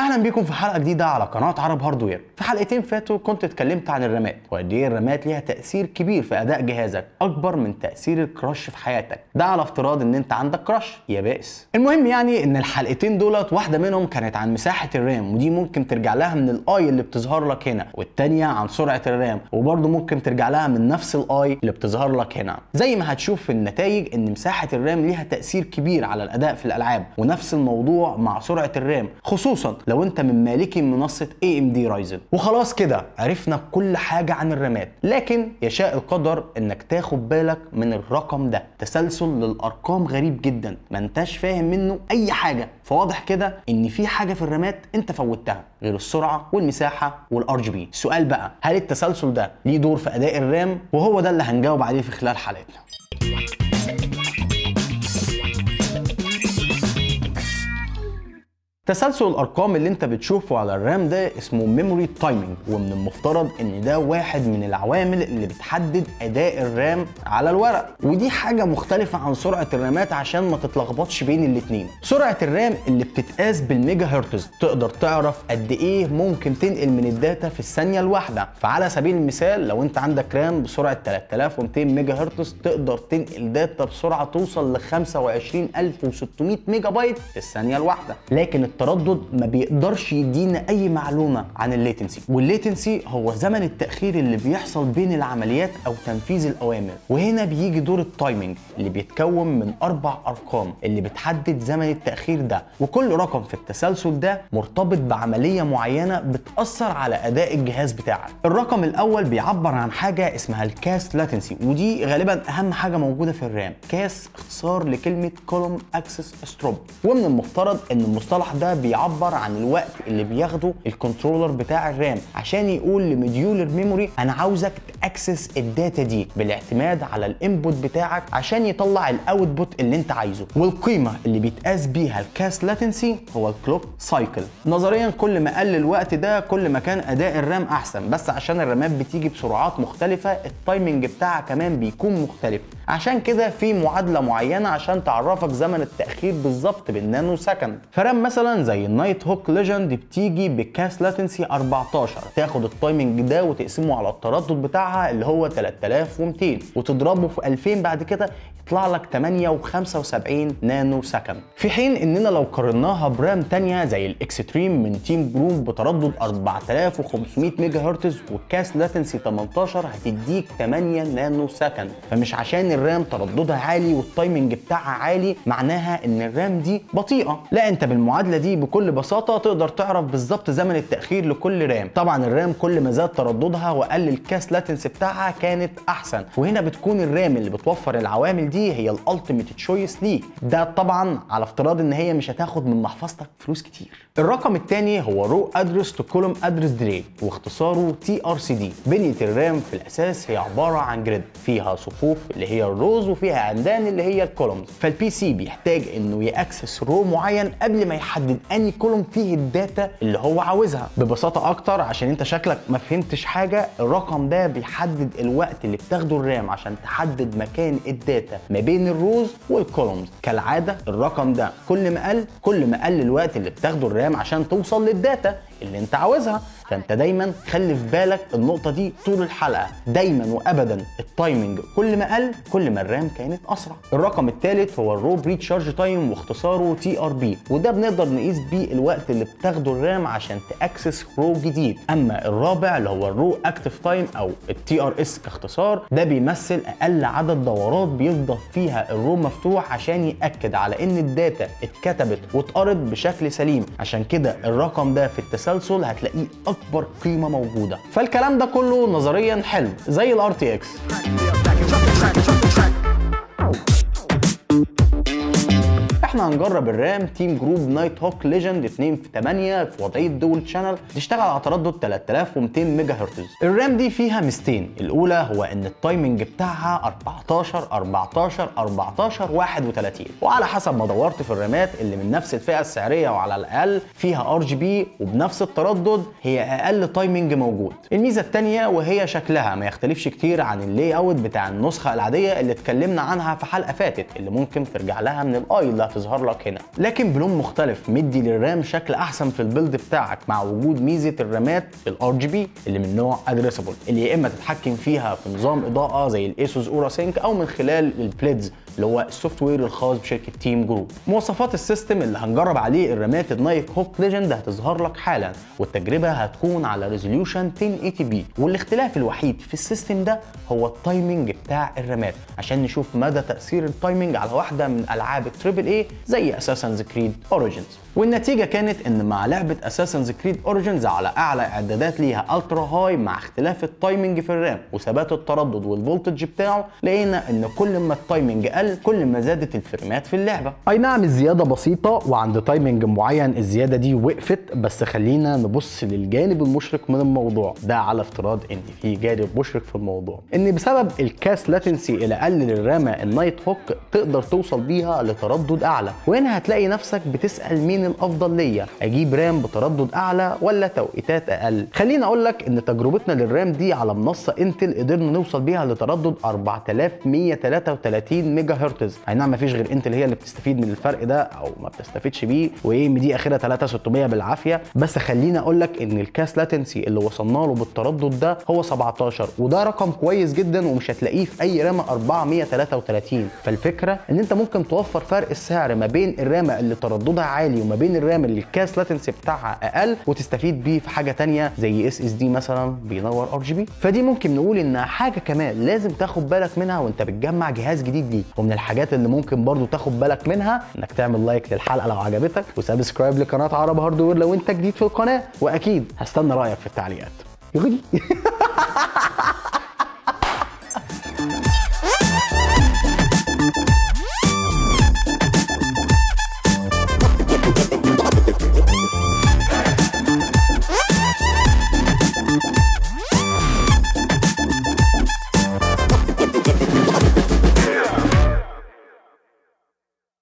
اهلا بيكم في حلقه جديده على قناه عرب هاردوير في حلقتين فاتوا كنت اتكلمت عن الرامات وقد ايه الرامات ليها تاثير كبير في اداء جهازك اكبر من تاثير الكراش في حياتك ده على افتراض ان انت عندك كراش يا بائس المهم يعني ان الحلقتين دولت واحده منهم كانت عن مساحه الرام ودي ممكن ترجع لها من الاي اللي بتظهر لك هنا والتانيه عن سرعه الرام وبرده ممكن ترجع لها من نفس الاي اللي بتظهر لك هنا زي ما هتشوف في النتائج ان مساحه الرام ليها تاثير كبير على الاداء في الالعاب ونفس الموضوع مع سرعه الرام خصوصا لو انت من مالكي منصه اي ام دي رايزن وخلاص كده عرفنا كل حاجه عن الرامات لكن يشاء القدر انك تاخد بالك من الرقم ده تسلسل للارقام غريب جدا ما انتش فاهم منه اي حاجه فواضح كده ان في حاجه في الرامات انت فوتها غير السرعه والمساحه والار جي بي السؤال بقى هل التسلسل ده ليه دور في اداء الرام وهو ده اللي هنجاوب عليه في خلال حلقتنا تسلسل الارقام اللي انت بتشوفه على الرام ده اسمه ميموري تايمينج ومن المفترض ان ده واحد من العوامل اللي بتحدد اداء الرام على الورق ودي حاجه مختلفه عن سرعه الرامات عشان ما تتلخبطش بين الاتنين سرعه الرام اللي بتتقاس بالميجا هرتز تقدر تعرف قد ايه ممكن تنقل من الداتا في الثانيه الواحده فعلى سبيل المثال لو انت عندك رام بسرعه 3200 ميجا هرتز تقدر تنقل داتا بسرعه توصل ل 25600 ميجا بايت في الثانيه الواحده لكن التردد ما بيقدرش يدينا اي معلومه عن الليتنسي والليتنسي هو زمن التاخير اللي بيحصل بين العمليات او تنفيذ الاوامر وهنا بيجي دور التايمنج اللي بيتكون من اربع ارقام اللي بتحدد زمن التاخير ده وكل رقم في التسلسل ده مرتبط بعمليه معينه بتاثر على اداء الجهاز بتاعك الرقم الاول بيعبر عن حاجه اسمها الكاس لاتنسي ودي غالبا اهم حاجه موجوده في الرام كاس اختصار لكلمه كولوم اكسس ستروب ومن المفترض ان المصطلح ده بيعبر عن الوقت اللي بياخده الكنترولر بتاع الرام عشان يقول لمديولر ميموري انا عاوزك تاكسس الداتا دي بالاعتماد على الانبوت بتاعك عشان يطلع الاوتبوت اللي انت عايزه والقيمه اللي بيتقاس بيها الكاس لاتنسي هو الكلوك سايكل نظريا كل ما قل الوقت ده كل ما كان اداء الرام احسن بس عشان الرامات بتيجي بسرعات مختلفه التايمنج بتاعها كمان بيكون مختلف عشان كده في معادله معينه عشان تعرفك زمن التاخير بالظبط بالنانو سكند فرام مثلا زي النايت هوك ليجند بتيجي بكاس لاتنسي 14 تاخد التايمنج ده وتقسمه على التردد بتاعها اللي هو 3200 وتضربه في 2000 بعد كده يطلع لك 8 و75 نانو سكند في حين اننا لو قارناها برام تانية زي الاكستريم من تيم جروب بتردد 4500 ميجا هرتز والكاس لاتنسي 18 هتديك 8 نانو سكند فمش عشان الرام ترددها عالي والتايمنج بتاعها عالي معناها ان الرام دي بطيئه لا انت بالمعادله دي بكل بساطه تقدر تعرف بالظبط زمن التاخير لكل رام طبعا الرام كل ما زاد ترددها وقل الكاس لاتنسي بتاعها كانت احسن وهنا بتكون الرام اللي بتوفر العوامل دي هي الالتيميت تشويس ليك ده طبعا على افتراض ان هي مش هتاخد من محفظتك فلوس كتير الرقم الثاني هو رو ادرس تو كولوم ادرس ديلي واختصاره تي ار سي دي بنيه الرام في الاساس هي عباره عن جريد فيها صفوف اللي هي الروز وفيها عمدان اللي هي الكولومز فالبي سي بيحتاج انه ياكسس رو معين قبل ما يحدد اني كولوم فيه الداتا اللي هو عاوزها ببساطه اكتر عشان انت شكلك ما فهمتش حاجه الرقم ده بيحدد الوقت اللي بتاخده الرام عشان تحدد مكان الداتا ما بين الروز والكولومز كالعاده الرقم ده كل ما قل كل ما قل الوقت اللي بتاخده الرام عشان توصل للداتا اللي انت عاوزها فانت دايما خلي في بالك النقطه دي طول الحلقه دايما وابدا التايمنج كل ما قل كل ما الرام كانت اسرع الرقم الثالث هو الرو ريتشارج تايم واختصاره تي ار بي وده بنقدر نقيس بيه الوقت اللي بتاخده الرام عشان تاكسس رو جديد اما الرابع اللي هو الرو اكتف تايم او التي ار اس كاختصار ده بيمثل اقل عدد دورات بيفضل فيها الرو مفتوح عشان ياكد على ان الداتا اتكتبت واتقرت بشكل سليم عشان كده الرقم ده في التسلسل هتلاقيه اكبر قيمه موجوده فالكلام ده كله نظريا حلو زي الار تي اكس احنا هنجرب الرام تيم جروب نايت هوك ليجند 2 في 8 في وضعيه دول شانل تشتغل على تردد 3200 ميجا هرتز الرام دي فيها ميزتين الاولى هو ان التايمنج بتاعها 14 14 14 31 وعلى حسب ما دورت في الرامات اللي من نفس الفئه السعريه وعلى الاقل فيها ار جي بي وبنفس التردد هي اقل تايمنج موجود الميزه الثانيه وهي شكلها ما يختلفش كتير عن اللاي اوت بتاع النسخه العاديه اللي اتكلمنا عنها في حلقه فاتت اللي ممكن ترجع لها من الاي اللي هتظهر هتظهر لك هنا لكن بلون مختلف مدي للرام شكل احسن في البيلد بتاعك مع وجود ميزه الرامات الار جي بي اللي من نوع ادريسبل اللي يا اما تتحكم فيها في نظام اضاءه زي الايسوس اورا سينك او من خلال البليدز اللي هو السوفت وير الخاص بشركه تيم جروب مواصفات السيستم اللي هنجرب عليه الرامات النايك هوك ليجند هتظهر لك حالا والتجربه هتكون على ريزوليوشن 1080 بي والاختلاف الوحيد في السيستم ده هو التايمنج بتاع الرامات عشان نشوف مدى تاثير التايمنج على واحده من العاب التريبل اي زي اساسنز كريد اوريجينز والنتيجه كانت ان مع لعبه اساسنز كريد اوريجينز على اعلى اعدادات ليها الترا هاي مع اختلاف التايمنج في الرام وثبات التردد والفولتج بتاعه لقينا ان كل ما التايمنج قل كل ما زادت الفريمات في اللعبه اي نعم الزياده بسيطه وعند تايمنج معين الزياده دي وقفت بس خلينا نبص للجانب المشرق من الموضوع ده على افتراض ان في جانب مشرق في الموضوع ان بسبب الكاس لاتنسي اللي قلل الرامه النايت هوك تقدر توصل بيها لتردد اعلى وهنا هتلاقي نفسك بتسال مين الافضل ليا اجيب رام بتردد اعلى ولا توقيتات اقل خليني اقول لك ان تجربتنا للرام دي على منصه انتل قدرنا نوصل بيها لتردد 4133 ميجا هرتز اي نعم مفيش غير انتل هي اللي بتستفيد من الفرق ده او ما بتستفيدش بيه وايه ام دي اخرها 3600 بالعافيه بس خليني اقول لك ان الكاس لاتنسي اللي وصلنا له بالتردد ده هو 17 وده رقم كويس جدا ومش هتلاقيه في اي رامه 433 فالفكره ان انت ممكن توفر فرق السعر ما بين الرامه اللي ترددها عالي وما بين الرامه اللي الكاس لاتنسي بتاعها اقل وتستفيد بيه في حاجه تانية زي اس اس دي مثلا بينور ار جي بي فدي ممكن نقول انها حاجه كمان لازم تاخد بالك منها وانت بتجمع جهاز جديد ليك ومن الحاجات اللي ممكن برضو تاخد بالك منها انك تعمل لايك للحلقه لو عجبتك وسبسكرايب لقناه عرب هاردوير لو انت جديد في القناه واكيد هستنى رايك في التعليقات يغني